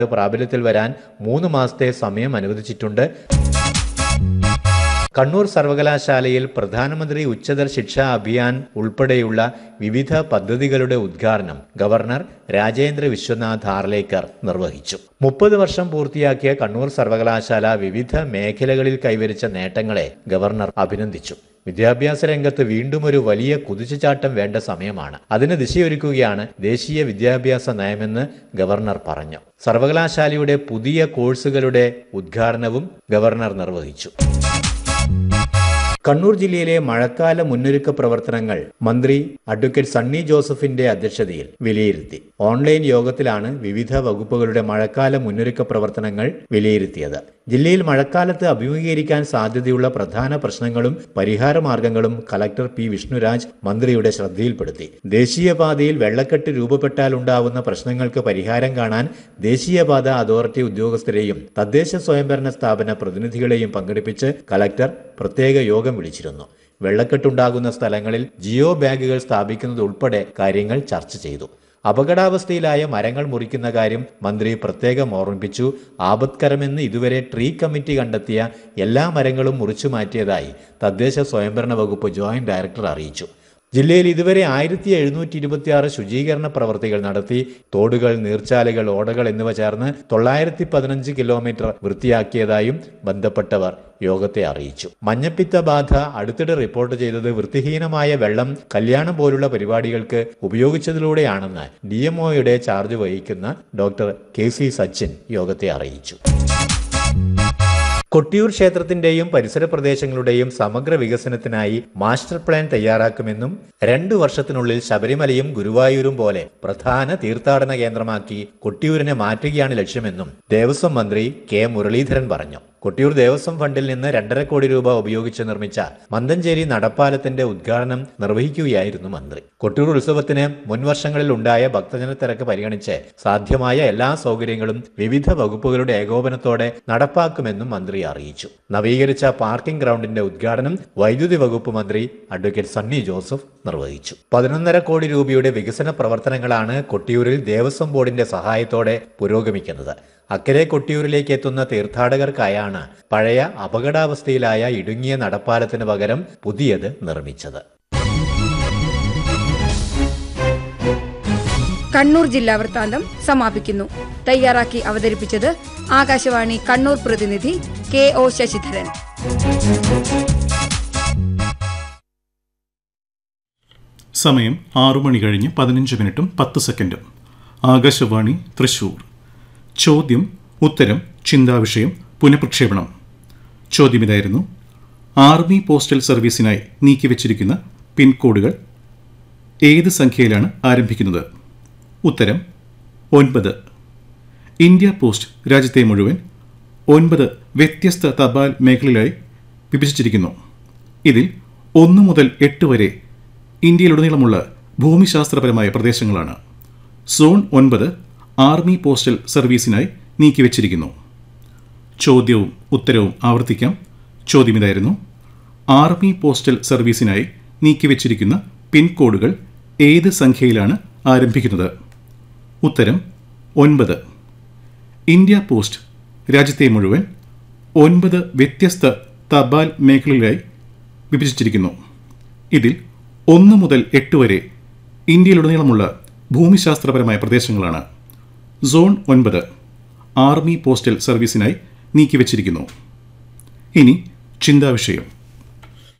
പ്രാബല്യത്തിൽ വരാൻ മൂന്ന് മാസത്തെ സമയം അനുവദിച്ചിട്ടുണ്ട് കണ്ണൂർ സർവകലാശാലയിൽ പ്രധാനമന്ത്രി ഉച്ചതർ ശിക്ഷാ അഭിയാൻ ഉൾപ്പെടെയുള്ള വിവിധ പദ്ധതികളുടെ ഉദ്ഘാടനം ഗവർണർ രാജേന്ദ്ര വിശ്വനാഥ് ഹാർലേക്കർ നിർവഹിച്ചു മുപ്പത് വർഷം പൂർത്തിയാക്കിയ കണ്ണൂർ സർവകലാശാല വിവിധ മേഖലകളിൽ കൈവരിച്ച നേട്ടങ്ങളെ ഗവർണർ അഭിനന്ദിച്ചു വിദ്യാഭ്യാസ രംഗത്ത് വീണ്ടും ഒരു വലിയ കുതിച്ചുചാട്ടം വേണ്ട സമയമാണ് അതിന് ദിശയൊരുക്കുകയാണ് ദേശീയ വിദ്യാഭ്യാസ നയമെന്ന് ഗവർണർ പറഞ്ഞു സർവകലാശാലയുടെ പുതിയ കോഴ്സുകളുടെ ഉദ്ഘാടനവും ഗവർണർ നിർവഹിച്ചു കണ്ണൂർ ജില്ലയിലെ മഴക്കാല മുന്നൊരുക്ക പ്രവർത്തനങ്ങൾ മന്ത്രി അഡ്വക്കേറ്റ് സണ്ണി ജോസഫിന്റെ അധ്യക്ഷതയിൽ വിലയിരുത്തി ഓൺലൈൻ യോഗത്തിലാണ് വിവിധ വകുപ്പുകളുടെ മഴക്കാല മുന്നൊരുക്ക പ്രവർത്തനങ്ങൾ വിലയിരുത്തിയത് ജില്ലയിൽ മഴക്കാലത്ത് അഭിമുഖീകരിക്കാൻ സാധ്യതയുള്ള പ്രധാന പ്രശ്നങ്ങളും പരിഹാര മാർഗങ്ങളും കലക്ടർ പി വിഷ്ണുരാജ് മന്ത്രിയുടെ ശ്രദ്ധയിൽപ്പെടുത്തി ദേശീയപാതയിൽ വെള്ളക്കെട്ട് രൂപപ്പെട്ടാൽ ഉണ്ടാവുന്ന പ്രശ്നങ്ങൾക്ക് പരിഹാരം കാണാൻ ദേശീയപാത അതോറിറ്റി ഉദ്യോഗസ്ഥരെയും തദ്ദേശ സ്വയംഭരണ സ്ഥാപന പ്രതിനിധികളെയും പങ്കെടുപ്പിച്ച് കലക്ടർ പ്രത്യേക യോഗം വിളിച്ചിരുന്നു വെള്ളക്കെട്ടുണ്ടാകുന്ന സ്ഥലങ്ങളിൽ ജിയോ ബാഗുകൾ സ്ഥാപിക്കുന്നത് ഉൾപ്പെടെ കാര്യങ്ങൾ ചർച്ച ചെയ്തു അപകടാവസ്ഥയിലായ മരങ്ങൾ മുറിക്കുന്ന കാര്യം മന്ത്രി പ്രത്യേകം ഓർമ്മിപ്പിച്ചു ആപത്കരമെന്ന് ഇതുവരെ ട്രീ കമ്മിറ്റി കണ്ടെത്തിയ എല്ലാ മരങ്ങളും മുറിച്ചു മാറ്റിയതായി തദ്ദേശ സ്വയംഭരണ വകുപ്പ് ജോയിന്റ് ഡയറക്ടർ അറിയിച്ചു ജില്ലയിൽ ഇതുവരെ ആയിരത്തി എഴുന്നൂറ്റി ഇരുപത്തിയാറ് ശുചീകരണ പ്രവർത്തികൾ നടത്തി തോടുകൾ നീർച്ചാലുകൾ ഓടകൾ എന്നിവ ചേർന്ന് തൊള്ളായിരത്തി പതിനഞ്ച് കിലോമീറ്റർ വൃത്തിയാക്കിയതായും ബന്ധപ്പെട്ടവർ യോഗത്തെ അറിയിച്ചു മഞ്ഞപ്പിത്ത ബാധ അടുത്തിടെ റിപ്പോർട്ട് ചെയ്തത് വൃത്തിഹീനമായ വെള്ളം കല്യാണം പോലുള്ള പരിപാടികൾക്ക് ഉപയോഗിച്ചതിലൂടെയാണെന്ന് ഡി എംഒയുടെ ചാർജ് വഹിക്കുന്ന ഡോക്ടർ കെ സി സച്ചിൻ യോഗത്തെ അറിയിച്ചു കൊട്ടിയൂർ ക്ഷേത്രത്തിന്റെയും പരിസര പ്രദേശങ്ങളുടെയും സമഗ്ര വികസനത്തിനായി മാസ്റ്റർ പ്ലാൻ തയ്യാറാക്കുമെന്നും രണ്ടു വർഷത്തിനുള്ളിൽ ശബരിമലയും ഗുരുവായൂരും പോലെ പ്രധാന തീർത്ഥാടന കേന്ദ്രമാക്കി കൊട്ടിയൂരിനെ മാറ്റുകയാണ് ലക്ഷ്യമെന്നും ദേവസ്വം മന്ത്രി കെ മുരളീധരൻ പറഞ്ഞു കൊട്ടിയൂർ ദേവസ്വം ഫണ്ടിൽ നിന്ന് രണ്ടര കോടി രൂപ ഉപയോഗിച്ച് നിർമ്മിച്ച മന്തഞ്ചേരി നടപ്പാലത്തിന്റെ ഉദ്ഘാടനം നിർവഹിക്കുകയായിരുന്നു മന്ത്രി കൊട്ടിയൂർ ഉത്സവത്തിന് മുൻവർഷങ്ങളിൽ ഉണ്ടായ ഭക്തജന തിരക്ക് പരിഗണിച്ച് സാധ്യമായ എല്ലാ സൗകര്യങ്ങളും വിവിധ വകുപ്പുകളുടെ ഏകോപനത്തോടെ നടപ്പാക്കുമെന്നും മന്ത്രി അറിയിച്ചു നവീകരിച്ച പാർക്കിംഗ് ഗ്രൗണ്ടിന്റെ ഉദ്ഘാടനം വൈദ്യുതി വകുപ്പ് മന്ത്രി അഡ്വക്കേറ്റ് സണ്ണി ജോസഫ് നിർവഹിച്ചു പതിനൊന്നര കോടി രൂപയുടെ വികസന പ്രവർത്തനങ്ങളാണ് കൊട്ടിയൂരിൽ ദേവസ്വം ബോർഡിന്റെ സഹായത്തോടെ പുരോഗമിക്കുന്നത് അക്കരെ കൊട്ടിയൂരിലേക്ക് എത്തുന്ന തീർത്ഥാടകർക്കായാണ് പഴയ അപകടാവസ്ഥയിലായ ഇടുങ്ങിയ നടപ്പാലത്തിന് പകരം പുതിയത് നിർമ്മിച്ചത് കണ്ണൂർ ജില്ലാ വൃത്താന്തം സമാപിക്കുന്നു തയ്യാറാക്കി അവതരിപ്പിച്ചത് ആകാശവാണി കണ്ണൂർ പ്രതിനിധി കെ ഒ ശശിധരൻ സമയം ആറു മണി കഴിഞ്ഞ് പതിനഞ്ച് മിനിറ്റും പത്ത് സെക്കൻഡും ആകാശവാണി തൃശൂർ ചോദ്യം ഉത്തരം ചിന്താവിഷയം പുനഃപ്രക്ഷേപണം ചോദ്യം ഇതായിരുന്നു ആർമി പോസ്റ്റൽ സർവീസിനായി നീക്കിവച്ചിരിക്കുന്ന പിൻകോഡുകൾ ഏത് സംഖ്യയിലാണ് ആരംഭിക്കുന്നത് ഉത്തരം ഒൻപത് ഇന്ത്യ പോസ്റ്റ് രാജ്യത്തെ മുഴുവൻ ഒൻപത് വ്യത്യസ്ത തപാൽ മേഖലയിലായി വിഭജിച്ചിരിക്കുന്നു ഇതിൽ ഒന്ന് മുതൽ എട്ട് വരെ ഇന്ത്യയിലുടനീളമുള്ള ഭൂമിശാസ്ത്രപരമായ പ്രദേശങ്ങളാണ് സോൺ ഒൻപത് ആർമി പോസ്റ്റൽ സർവീസിനായി നീക്കിവച്ചിരിക്കുന്നു ചോദ്യവും ഉത്തരവും ആവർത്തിക്കാം ചോദ്യം ഇതായിരുന്നു ആർമി പോസ്റ്റൽ സർവീസിനായി നീക്കിവച്ചിരിക്കുന്ന പിൻകോഡുകൾ ഏത് സംഖ്യയിലാണ് ആരംഭിക്കുന്നത് ഉത്തരം ഒൻപത് ഇന്ത്യ പോസ്റ്റ് രാജ്യത്തെ മുഴുവൻ ഒൻപത് വ്യത്യസ്ത തപാൽ മേഖലകളിലായി വിഭജിച്ചിരിക്കുന്നു ഇതിൽ ഒന്ന് മുതൽ എട്ട് വരെ ഇന്ത്യയിലുടനീളമുള്ള ഭൂമിശാസ്ത്രപരമായ പ്രദേശങ്ങളാണ് സോൺ ഒൻപത് ആർമി പോസ്റ്റൽ സർവീസിനായി നീക്കിവച്ചിരിക്കുന്നു ഇനി ചിന്താവിഷയം